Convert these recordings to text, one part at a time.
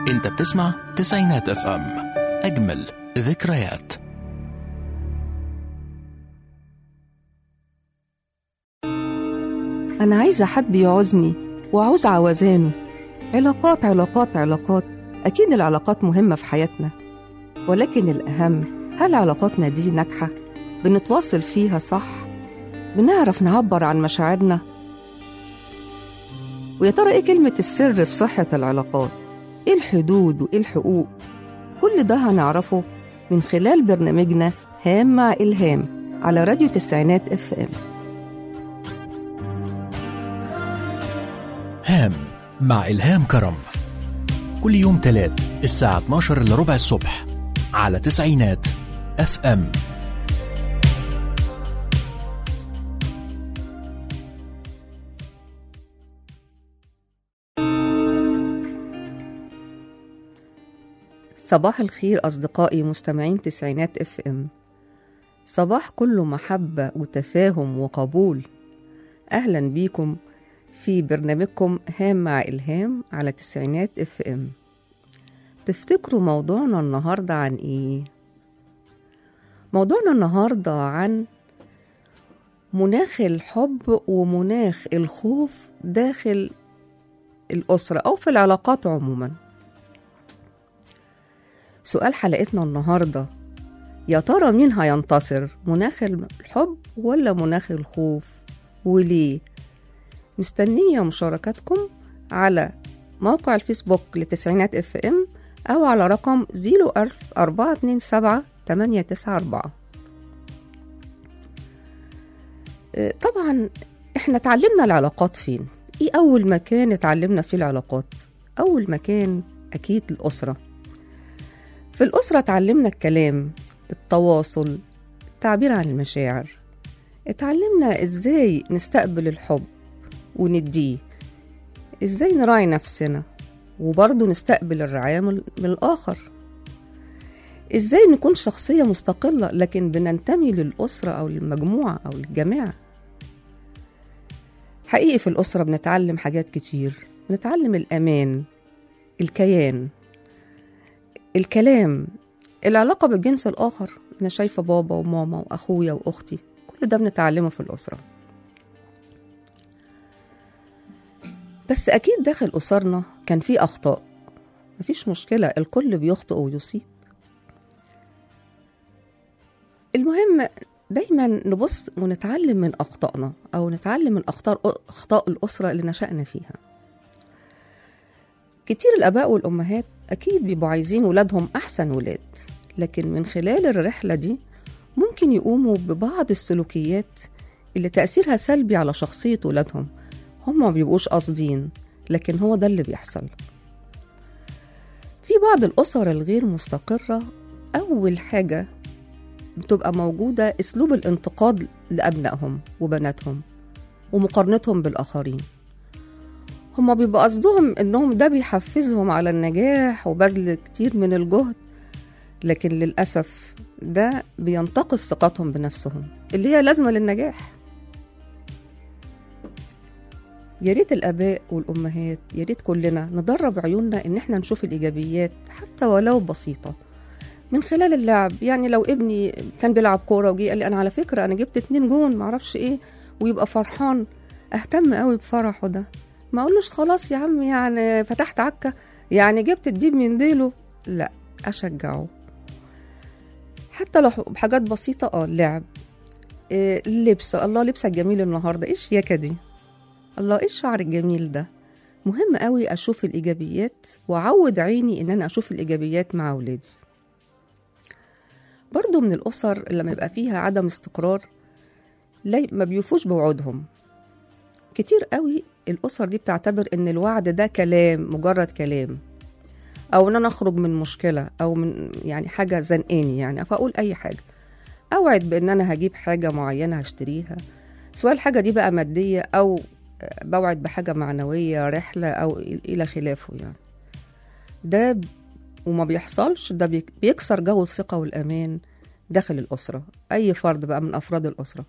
انت بتسمع تسعينات اف ام اجمل ذكريات أنا عايزة حد يعوزني وعاوز عوزانه علاقات علاقات علاقات أكيد العلاقات مهمة في حياتنا ولكن الأهم هل علاقاتنا دي ناجحة؟ بنتواصل فيها صح؟ بنعرف نعبر عن مشاعرنا؟ ويا ترى إيه كلمة السر في صحة العلاقات؟ إيه الحدود وإيه الحقوق؟ كل ده هنعرفه من خلال برنامجنا هام مع إلهام على راديو تسعينات اف ام هام مع إلهام كرم كل يوم تلات الساعة 12 إلا ربع الصبح على تسعينات اف ام صباح الخير أصدقائي مستمعين تسعينات اف ام صباح كله محبة وتفاهم وقبول أهلا بيكم في برنامجكم هام مع إلهام على تسعينات اف ام تفتكروا موضوعنا النهاردة عن إيه؟ موضوعنا النهاردة عن مناخ الحب ومناخ الخوف داخل الأسرة أو في العلاقات عموما سؤال حلقتنا النهاردة يا ترى مين هينتصر مناخ الحب ولا مناخ الخوف وليه مستنية مشاركاتكم على موقع الفيسبوك لتسعينات اف ام أو على رقم 01427 894 آه، طبعا احنا اتعلمنا العلاقات فين ايه أول مكان اتعلمنا فيه العلاقات أول مكان أكيد الأسرة في الأسرة اتعلمنا الكلام التواصل التعبير عن المشاعر اتعلمنا ازاي نستقبل الحب ونديه ازاي نراعي نفسنا وبرضه نستقبل الرعاية من من الآخر ازاي نكون شخصية مستقلة لكن بننتمي للأسرة أو للمجموعة أو للجماعة حقيقي في الأسرة بنتعلم حاجات كتير بنتعلم الأمان الكيان الكلام العلاقة بالجنس الآخر أنا شايفة بابا وماما وأخويا وأختي كل ده بنتعلمه في الأسرة بس أكيد داخل أسرنا كان في أخطاء مفيش مشكلة الكل بيخطئ ويصيب المهم دايما نبص ونتعلم من أخطائنا أو نتعلم من أخطاء أخطاء الأسرة اللي نشأنا فيها كتير الآباء والأمهات أكيد بيبقوا عايزين ولادهم أحسن ولاد لكن من خلال الرحلة دي ممكن يقوموا ببعض السلوكيات اللي تأثيرها سلبي على شخصية ولادهم هم ما بيبقوش قاصدين لكن هو ده اللي بيحصل في بعض الأسر الغير مستقرة أول حاجة بتبقى موجودة أسلوب الانتقاد لأبنائهم وبناتهم ومقارنتهم بالآخرين هما بيبقى قصدهم إنهم ده بيحفزهم على النجاح وبذل كتير من الجهد لكن للأسف ده بينتقص ثقتهم بنفسهم اللي هي لازمة للنجاح يا ريت الآباء والأمهات يا ريت كلنا ندرب عيوننا إن إحنا نشوف الإيجابيات حتى ولو بسيطة من خلال اللعب يعني لو ابني كان بيلعب كورة وجي قال لي أنا على فكرة أنا جبت اتنين جون معرفش إيه ويبقى فرحان أهتم قوي بفرحه ده ما أقولوش خلاص يا عم يعني فتحت عكة يعني جبت الديب من ديله لا أشجعه حتى لو بحاجات بسيطة اه اللعب إيه اللبس الله لبسك جميل النهاردة ايه الشياكة دي الله ايه الشعر الجميل ده مهم قوي اشوف الايجابيات واعود عيني ان انا اشوف الايجابيات مع اولادي برضو من الاسر اللي لما يبقى فيها عدم استقرار لا ما بيوفوش بوعودهم كتير قوي الاسر دي بتعتبر ان الوعد ده كلام مجرد كلام او ان انا اخرج من مشكله او من يعني حاجه زنقاني يعني فاقول اي حاجه اوعد بان انا هجيب حاجه معينه هشتريها سواء الحاجه دي بقى ماديه او بوعد بحاجه معنويه رحله او الى خلافه يعني ده ب- وما بيحصلش ده بيك- بيكسر جو الثقه والامان داخل الاسره اي فرد بقى من افراد الاسره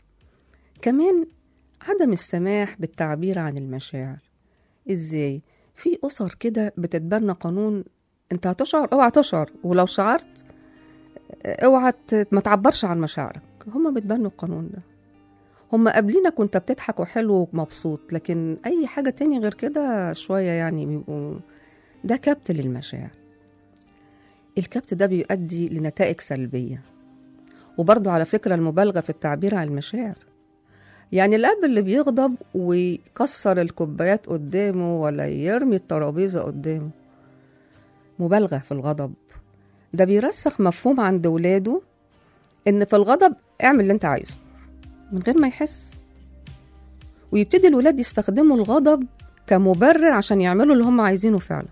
كمان عدم السماح بالتعبير عن المشاعر ازاي في أسر كده بتتبنى قانون أنت هتشعر اوعى تشعر ولو شعرت اوعى ت- ما تعبرش عن مشاعرك هما بيتبنوا القانون ده هما قبلينا كنت بتضحك وحلو ومبسوط لكن أي حاجة تاني غير كده شوية يعني بيبقوا ده كبت للمشاعر الكبت ده بيؤدي لنتائج سلبية وبرضه على فكرة المبالغة في التعبير عن المشاعر يعني الأب اللي بيغضب ويكسر الكوبايات قدامه ولا يرمي الترابيزة قدامه مبالغة في الغضب ده بيرسخ مفهوم عند ولاده إن في الغضب اعمل اللي أنت عايزه من غير ما يحس ويبتدي الولاد يستخدموا الغضب كمبرر عشان يعملوا اللي هم عايزينه فعلا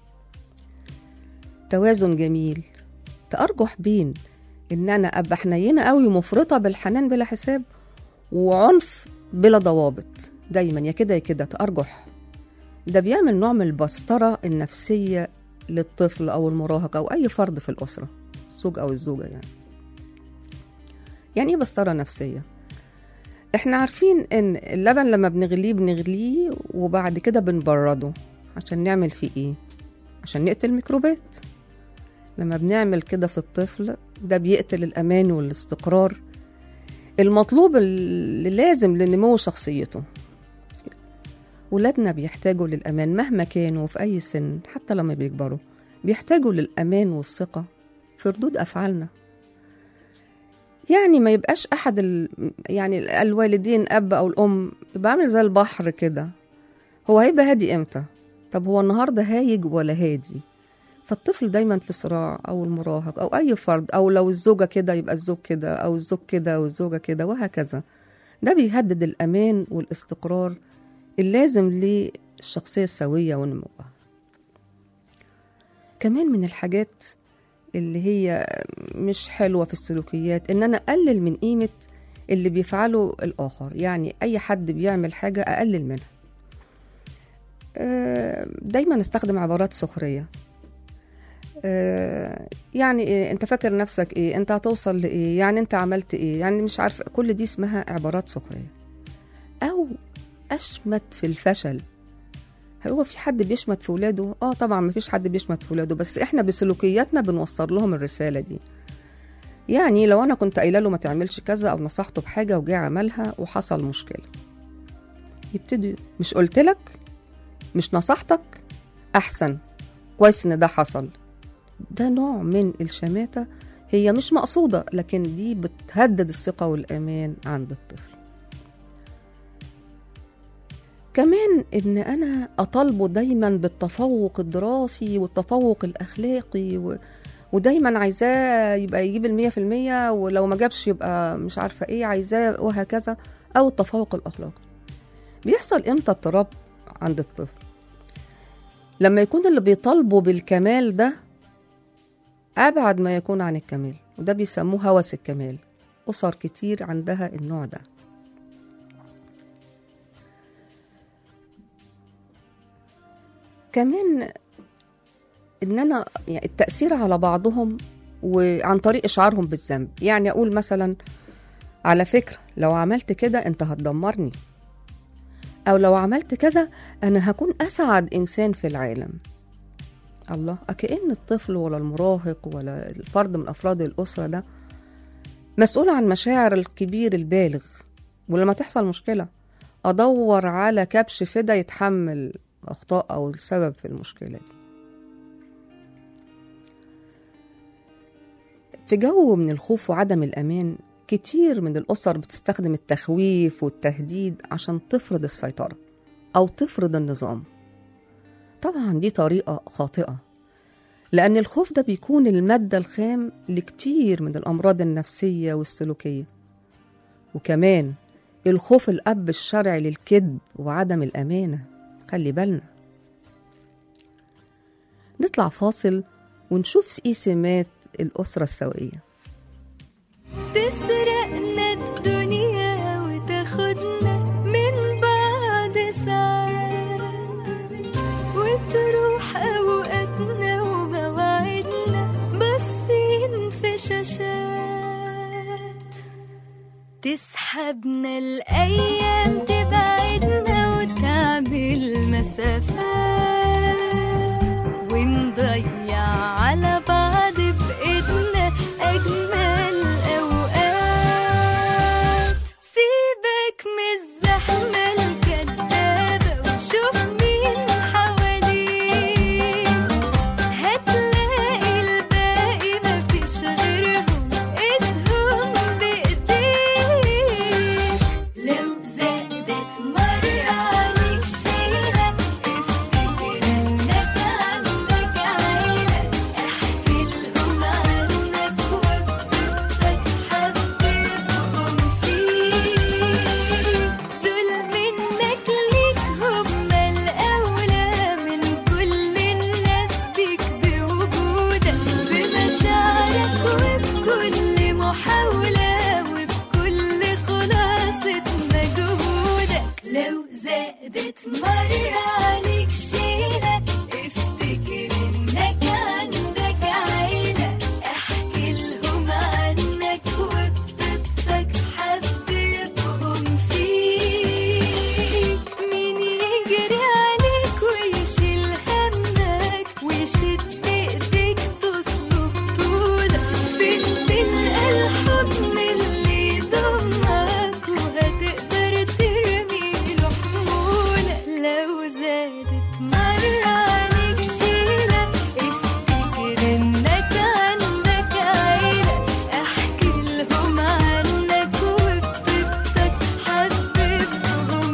توازن جميل تأرجح بين إن أنا أبقى حنينة قوي ومفرطة بالحنان بلا حساب وعنف بلا ضوابط دايما يا كده يا كده تأرجح ده بيعمل نوع من البسطرة النفسية للطفل أو المراهق أو أي فرد في الأسرة الزوج أو الزوجة يعني يعني إيه بسطرة نفسية؟ إحنا عارفين إن اللبن لما بنغليه بنغليه وبعد كده بنبرده عشان نعمل فيه إيه؟ عشان نقتل ميكروبات لما بنعمل كده في الطفل ده بيقتل الأمان والاستقرار المطلوب اللي لازم لنمو شخصيته ولادنا بيحتاجوا للأمان مهما كانوا في أي سن حتى لما بيكبروا بيحتاجوا للأمان والثقة في ردود أفعالنا يعني ما يبقاش أحد ال... يعني الوالدين أب أو الأم يبقى عامل زي البحر كده هو هيبقى هادي إمتى؟ طب هو النهاردة هايج ولا هادي؟ فالطفل دايما في صراع او المراهق او اي فرد او لو الزوجه كده يبقى الزوج كده او الزوج كده والزوجه كده وهكذا ده بيهدد الامان والاستقرار اللازم للشخصيه السويه ونموها كمان من الحاجات اللي هي مش حلوه في السلوكيات ان انا اقلل من قيمه اللي بيفعله الاخر يعني اي حد بيعمل حاجه اقلل منها آه، دايما استخدم عبارات سخريه آه، يعني إيه انت فاكر نفسك ايه انت هتوصل لايه يعني انت عملت ايه يعني مش عارفه كل دي اسمها عبارات سخريه او اشمت في الفشل هو في حد بيشمت في ولاده اه طبعا مفيش حد بيشمت في ولاده بس احنا بسلوكياتنا بنوصل لهم الرساله دي يعني لو انا كنت قايله له ما تعملش كذا او نصحته بحاجه وجه عملها وحصل مشكله يبتدي مش قلت لك مش نصحتك احسن كويس ان ده حصل ده نوع من الشماتة هي مش مقصودة لكن دي بتهدد الثقة والأمان عند الطفل كمان إن أنا أطالبه دايما بالتفوق الدراسي والتفوق الأخلاقي و... ودايما عايزاه يبقى يجيب المية في المية ولو ما جابش يبقى مش عارفة ايه عايزاه وهكذا أو التفوق الأخلاقي بيحصل إمتى اضطراب عند الطفل لما يكون اللي بيطالبه بالكمال ده أبعد ما يكون عن الكمال وده بيسموه هوس الكمال أسر كتير عندها النوع ده كمان ان انا يعني التاثير على بعضهم وعن طريق اشعارهم بالذنب يعني اقول مثلا على فكره لو عملت كده انت هتدمرني او لو عملت كذا انا هكون اسعد انسان في العالم الله كأن الطفل ولا المراهق ولا الفرد من افراد الاسره ده مسؤول عن مشاعر الكبير البالغ ولما تحصل مشكله ادور على كبش فدا يتحمل اخطاء او السبب في المشكله دي في جو من الخوف وعدم الامان كتير من الاسر بتستخدم التخويف والتهديد عشان تفرض السيطره او تفرض النظام طبعا دي طريقه خاطئه لان الخوف ده بيكون الماده الخام لكتير من الامراض النفسيه والسلوكيه وكمان الخوف الاب الشرعي للكذب وعدم الامانه خلي بالنا نطلع فاصل ونشوف ايه سمات الأسرة السوية تسرقنا الدنيا وتاخدنا من بعد ساعات وتروح أوقاتنا ومواعيدنا باصين في شاشات تسحبنا الأيام تبعدنا وتعمل مسافات زادت مرة عليك شيلة افتكر انك عندك عيلة احكي لهم عنك وبطيبتك حبيبهم فيك مين يجري عليك ويشيل همك ويشد ايديك تصلب طولك فين تلقى الحضن اللي يضمك وهتقدر ترمي له حمولك لو زادت مرة عليك شيلة افتكر انك عندك عيلة احكي لهم عنك وبطيبتك حبيبهم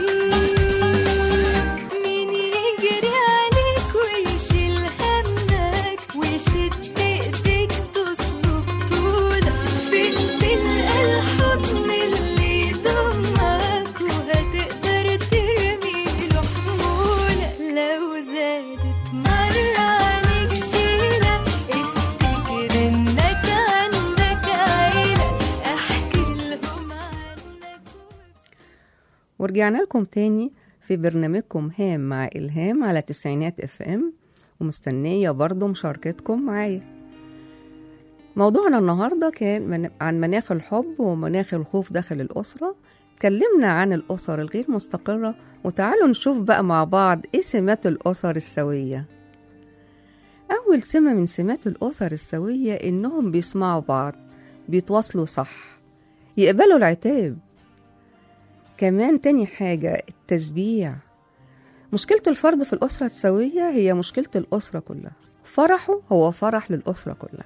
فيك مين يجري عليك ويشيل همك ويشد ايديك تصلب طولك فين تلقى الحضن اللي يضمك وهتقدر ترمي له حمولك لو زادت مرة عليك شيلة افتكر انك عندك عيلة احكي لهم عنك ورجعنا لكم تاني في برنامجكم هام مع إلهام على تسعينات اف ام ومستنية برضو مشاركتكم معايا موضوعنا النهاردة كان من عن مناخ الحب ومناخ الخوف داخل الأسرة اتكلمنا عن الأسر الغير مستقرة وتعالوا نشوف بقى مع بعض إيه سمات الأسر السوية أول سمة من سمات الأسر السوية إنهم بيسمعوا بعض بيتواصلوا صح يقبلوا العتاب كمان تاني حاجة التشجيع مشكلة الفرد في الأسرة السوية هي مشكلة الأسرة كلها فرحه هو فرح للأسرة كلها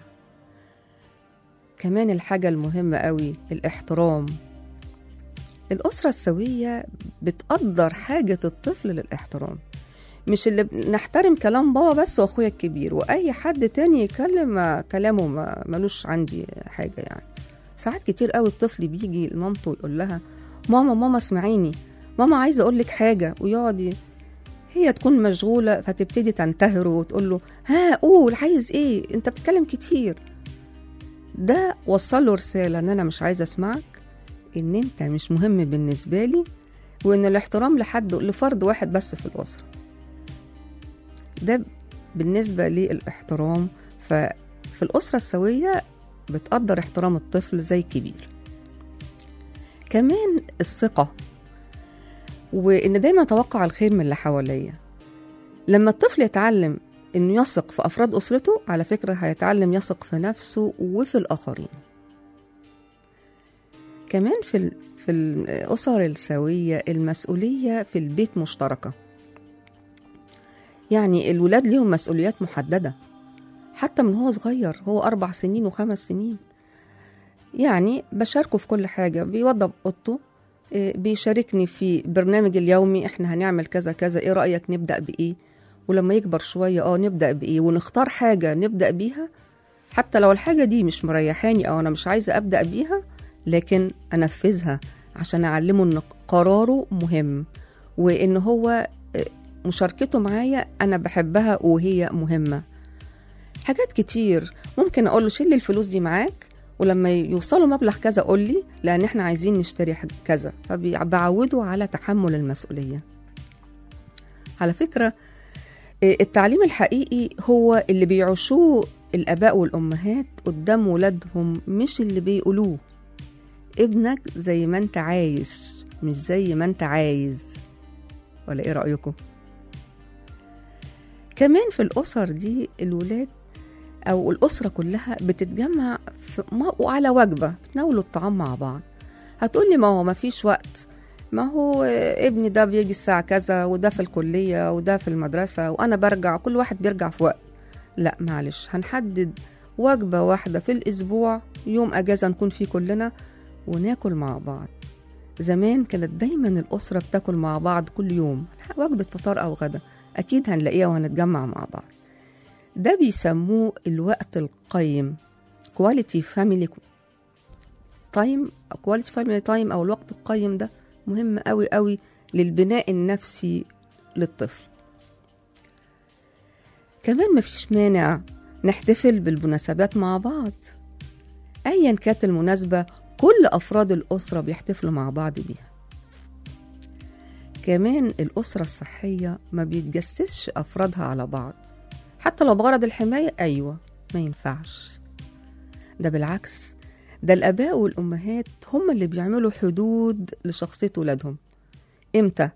كمان الحاجة المهمة قوي الاحترام الأسرة السوية بتقدر حاجة الطفل للاحترام مش اللي نحترم كلام بابا بس واخويا الكبير واي حد تاني يكلم ما كلامه ما ملوش عندي حاجه يعني ساعات كتير قوي الطفل بيجي لمامته يقول لها ماما ماما اسمعيني ماما عايزه اقول لك حاجه ويقعد ي- هي تكون مشغوله فتبتدي تنتهره وتقول له ها قول عايز ايه انت بتتكلم كتير ده وصل له رساله ان انا مش عايزه اسمعك ان انت مش مهم بالنسبه لي وان الاحترام لحد لفرد واحد بس في الاسره ده بالنسبه للاحترام ففي الاسره السويه بتقدر احترام الطفل زي الكبير كمان الثقه وان دايما اتوقع الخير من اللي حواليا لما الطفل يتعلم انه يثق في افراد اسرته على فكره هيتعلم يثق في نفسه وفي الاخرين كمان في ال- في الاسر السويه المسؤوليه في البيت مشتركه يعني الولاد ليهم مسؤوليات محدده حتى من هو صغير هو اربع سنين وخمس سنين يعني بشاركه في كل حاجه بيوضب اوضته إيه، بيشاركني في برنامج اليومي احنا هنعمل كذا كذا ايه رايك نبدا بايه ولما يكبر شويه اه نبدا بايه ونختار حاجه نبدا بيها حتى لو الحاجه دي مش مريحاني او انا مش عايزه ابدا بيها لكن انفذها عشان اعلمه ان قراره مهم وان هو آه، مشاركته معايا انا بحبها وهي مهمه حاجات كتير ممكن اقول له شيل لي الفلوس دي معاك ولما يوصلوا مبلغ كذا قول لي لان احنا عايزين نشتري حاجة كذا فبعوده على تحمل المسؤوليه على فكره آه، التعليم الحقيقي هو اللي بيعيشوه الاباء والامهات قدام ولادهم مش اللي بيقولوه ابنك زي ما انت عايش مش زي ما انت عايز ولا ايه رايكم كمان في الاسر دي الولاد او الاسره كلها بتتجمع في ما- وعلى وجبه بتناولوا الطعام مع بعض هتقولي ما هو ما فيش وقت ما هو آه، ابني ده بيجي الساعه كذا وده في الكليه وده في المدرسه وانا برجع كل واحد بيرجع في وقت لا معلش هنحدد وجبه واحده في الاسبوع يوم اجازه نكون فيه كلنا وناكل مع بعض زمان كانت دايما الأسرة بتاكل مع بعض كل يوم وجبة فطار أو غدا أكيد هنلاقيها وهنتجمع مع بعض ده بيسموه الوقت القيم quality family time quality family time أو الوقت القيم ده مهم قوي قوي للبناء النفسي للطفل كمان مفيش مانع نحتفل بالمناسبات مع بعض ايا كانت المناسبه كل افراد الاسره بيحتفلوا مع بعض بيها كمان الأسرة الصحية ما بيتجسسش أفرادها على بعض حتى لو بغرض الحماية أيوة ما ينفعش ده بالعكس ده الآباء والأمهات هم اللي بيعملوا حدود لشخصية ولادهم إمتى؟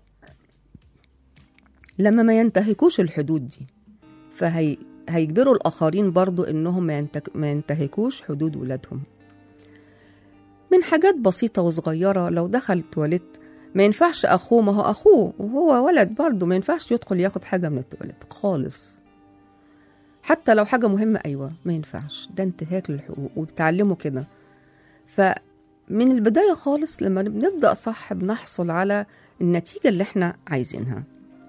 لما ما ينتهكوش الحدود دي فهي هيجبروا الآخرين برضو إنهم ما, ينتك... ما ينتهكوش حدود ولادهم من حاجات بسيطة وصغيرة لو دخل تواليت ما ينفعش أخوه ما هو أخوه وهو ولد برضه ما ينفعش يدخل ياخد حاجة من التواليت خالص حتى لو حاجة مهمة أيوة ما ينفعش ده انتهاك للحقوق وبتعلمه كده فمن البداية خالص لما بنبدأ صح بنحصل على النتيجة اللي احنا عايزينها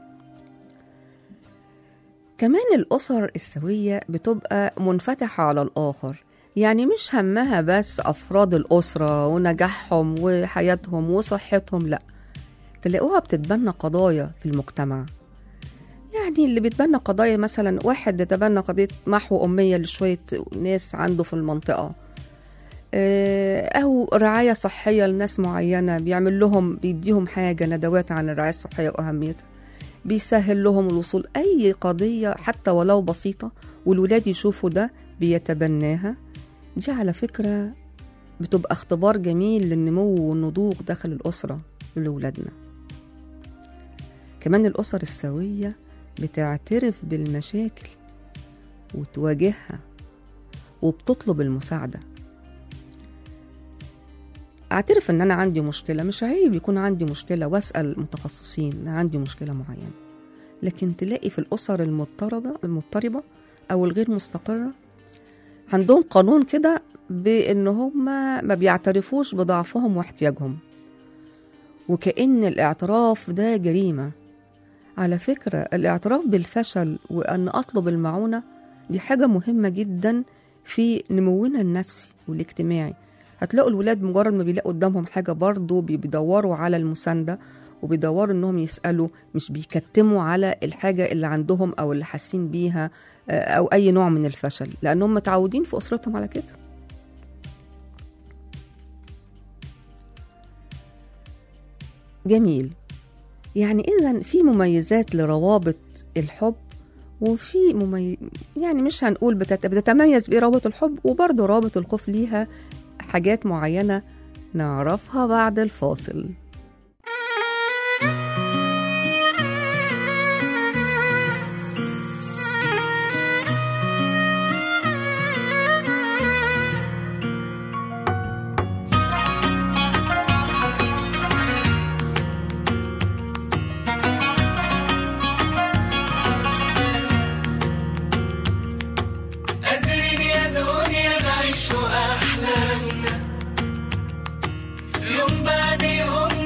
كمان الأسر السوية بتبقى منفتحة على الآخر يعني مش همها بس أفراد الأسرة ونجاحهم وحياتهم وصحتهم لأ تلاقوها بتتبنى قضايا في المجتمع يعني اللي بيتبنى قضايا مثلا واحد يتبنى قضية محو أمية لشوية ناس عنده في المنطقة آه، أو رعاية صحية لناس معينة بيعمل لهم بيديهم حاجة ندوات عن الرعاية الصحية وأهميتها بيسهل لهم الوصول أي قضية حتى ولو بسيطة والولاد يشوفوا ده بيتبناها دي على فكرة بتبقى اختبار جميل للنمو والنضوج داخل الأسرة لولادنا كمان الأسر السوية بتعترف بالمشاكل وتواجهها وبتطلب المساعدة اعترف ان انا عندي مشكلة مش عيب يكون عندي مشكلة واسأل متخصصين أنا عندي مشكلة معينة لكن تلاقي في الأسر المضطربة المضطربة أو الغير مستقرة عندهم قانون كده بإن هم ما بيعترفوش بضعفهم واحتياجهم وكأن الاعتراف ده جريمة على فكرة الاعتراف بالفشل وأن أطلب المعونة دي حاجة مهمة جدا في نمونا النفسي والاجتماعي هتلاقوا الولاد مجرد ما بيلاقوا قدامهم حاجة برضو بي- بيدوروا على المساندة وبيدوروا انهم يسألوا مش بيكتموا على الحاجة اللي عندهم او اللي حاسين بيها آه، او اي نوع من الفشل لانهم متعودين في اسرتهم على كده جميل يعني اذا في مميزات لروابط الحب وفي ممي... يعني مش هنقول بتت... بتتميز بايه روابط الحب وبرضه روابط الخوف ليها حاجات معينة نعرفها بعد الفاصل قادرين يا دنيا نعيش أحلامنا يوم بعد يوم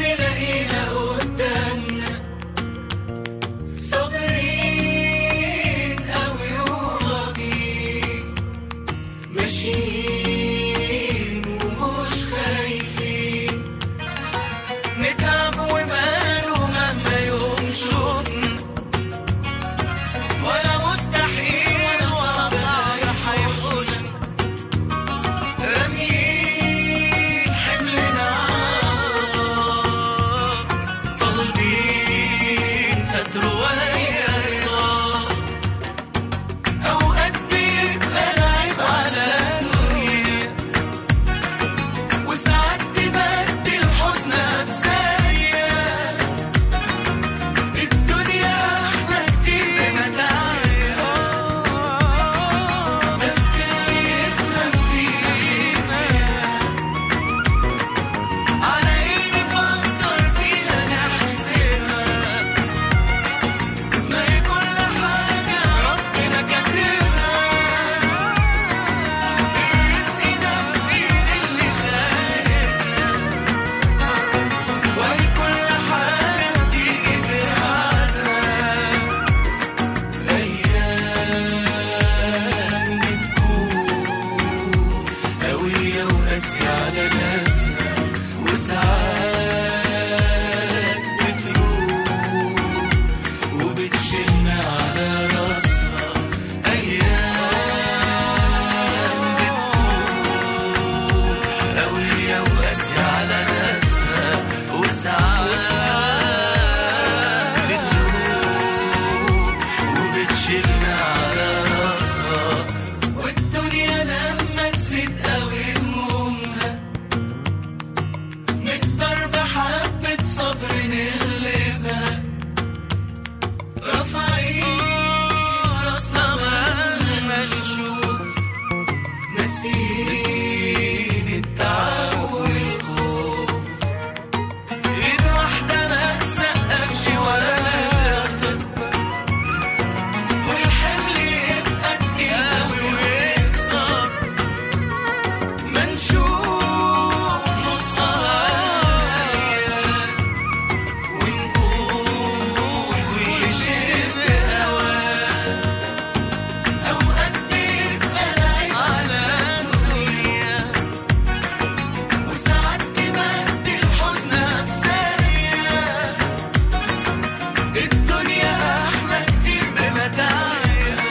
الدنيا أحلى كتير بمتاعها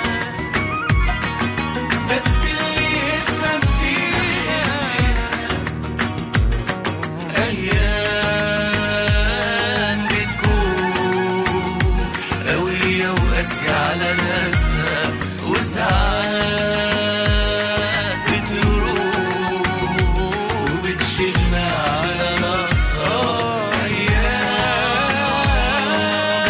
بس اللي يفهم فيها أيام بتكون قوية وقاسية على ناسها وساعات بتروح وبتشيلنا على راسها أيام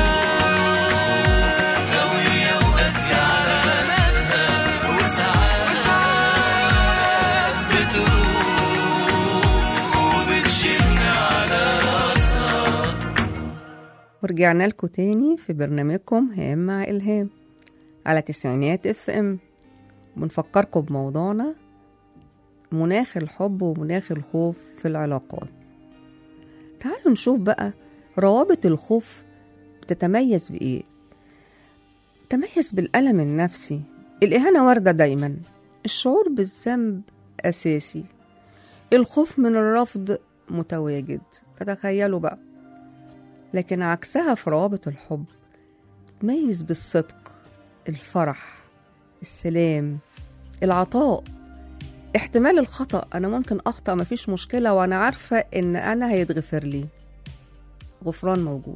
بتكون قوية وقاسية على ناسها وساعات بتروح وبتشيلنا على راسها ورجعنا لكم تاني في برنامجكم هام مع إلهام على تسعينات اف ام بنفكركم بموضوعنا مناخ الحب ومناخ الخوف في العلاقات تعالوا نشوف بقى روابط الخوف بتتميز بإيه تميز بالألم النفسي الإهانة واردة دايما الشعور بالذنب أساسي الخوف من الرفض متواجد فتخيلوا بقى لكن عكسها في روابط الحب تميز بالصدق الفرح السلام العطاء احتمال الخطأ أنا ممكن أخطأ مفيش مشكلة وأنا عارفة إن أنا هيتغفر لي غفران موجود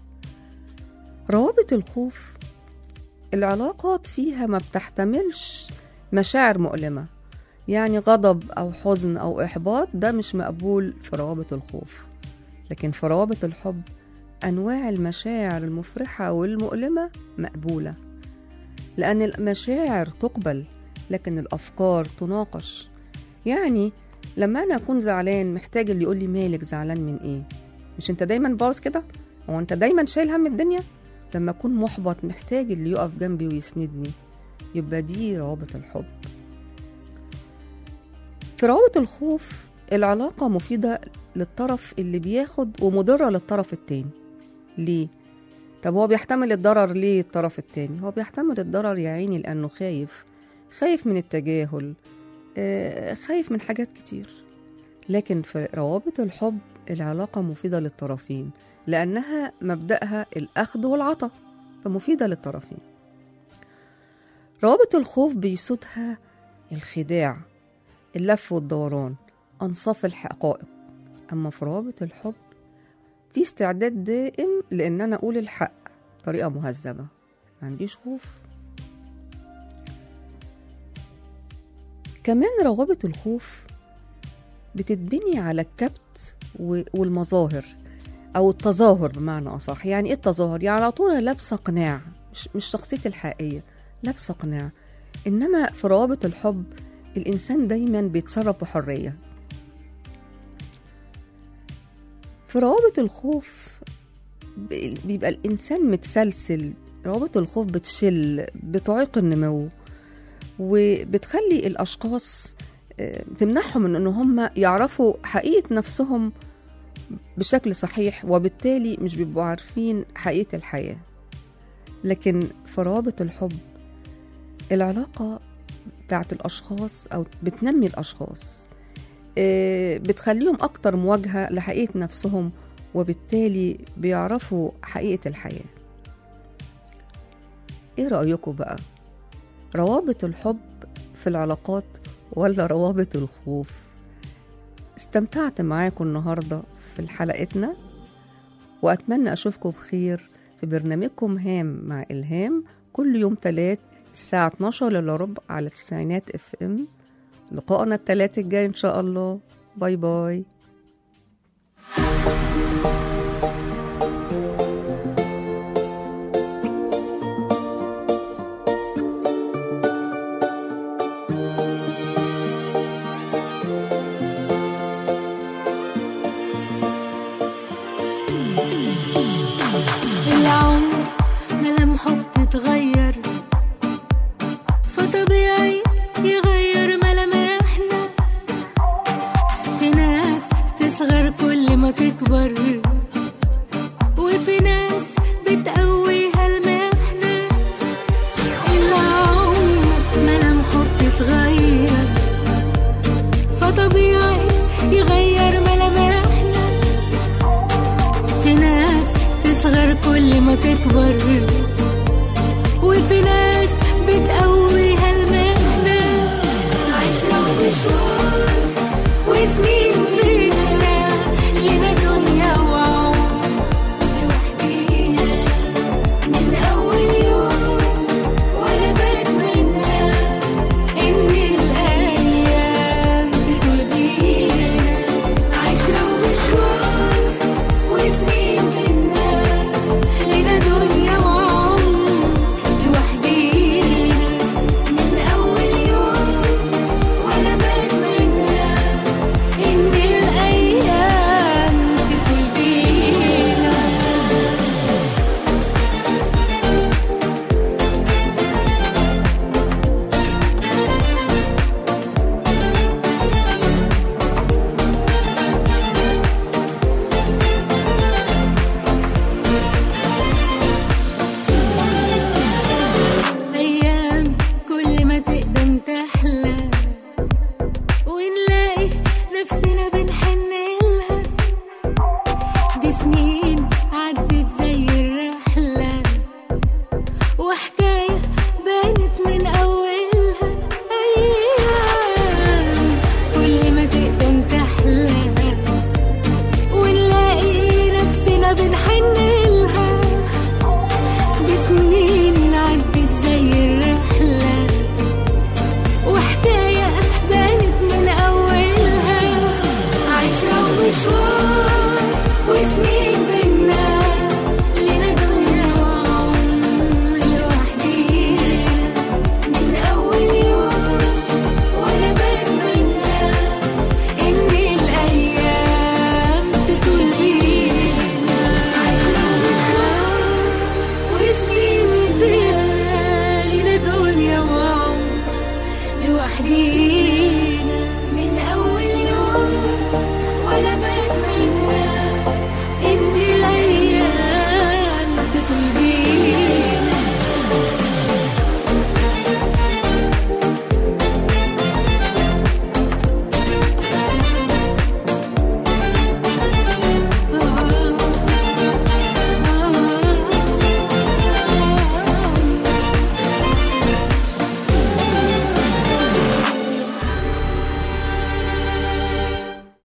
روابط الخوف العلاقات فيها ما بتحتملش مشاعر مؤلمة يعني غضب أو حزن أو إحباط ده مش مقبول في روابط الخوف لكن في روابط الحب أنواع المشاعر المفرحة والمؤلمة مقبولة لأن المشاعر تقبل لكن الأفكار تناقش يعني لما أنا أكون زعلان محتاج اللي يقول لي مالك زعلان من إيه مش أنت دايما باوظ كده هو أنت دايما شايل هم الدنيا لما أكون محبط محتاج اللي يقف جنبي ويسندني يبقى دي روابط الحب في روابط الخوف العلاقة مفيدة للطرف اللي بياخد ومضرة للطرف التاني ليه؟ طب هو بيحتمل الضرر ليه الطرف التاني؟ هو بيحتمل الضرر يا عيني لأنه خايف خايف من التجاهل آه، خايف من حاجات كتير لكن في روابط الحب العلاقة مفيدة للطرفين لأنها مبدأها الأخذ والعطاء فمفيدة للطرفين روابط الخوف بيسودها الخداع اللف والدوران أنصاف الحقائق أما في روابط الحب في استعداد دائم لأن أنا أقول الحق بطريقة مهذبة ما عنديش خوف كمان روابط الخوف بتتبني على الكبت و- والمظاهر أو التظاهر بمعنى أصح يعني إيه التظاهر؟ يعني على طول أنا لابسة قناع مش, مش شخصيتي الحقيقية لابسة قناع إنما في روابط الحب الإنسان دايما بيتصرف بحرية في روابط الخوف ب- بيبقى الإنسان متسلسل روابط الخوف بتشل بتعيق النمو وبتخلي الأشخاص آه، تمنعهم من إن هم يعرفوا حقيقة نفسهم بشكل صحيح وبالتالي مش بيبقوا عارفين حقيقة الحياة لكن في روابط الحب العلاقة بتاعت الأشخاص أو بتنمي الأشخاص آه، بتخليهم أكتر مواجهة لحقيقة نفسهم وبالتالي بيعرفوا حقيقة الحياة إيه رأيكم بقى؟ روابط الحب في العلاقات ولا روابط الخوف؟ استمتعت معاكم النهاردة في حلقتنا وأتمنى أشوفكم بخير في برنامجكم هام مع إلهام كل يوم تلات الساعة 12 إلا ربع على تسعينات اف ام لقائنا التلات الجاي إن شاء الله باي باي العمر ملامحه بتتغير فطبيعي يغير ملامحنا في ناس تصغر كل ما تكبر أكتر كل ما تكبر وفي ناس بتقويها المهنة عشرة ومشوار وسنين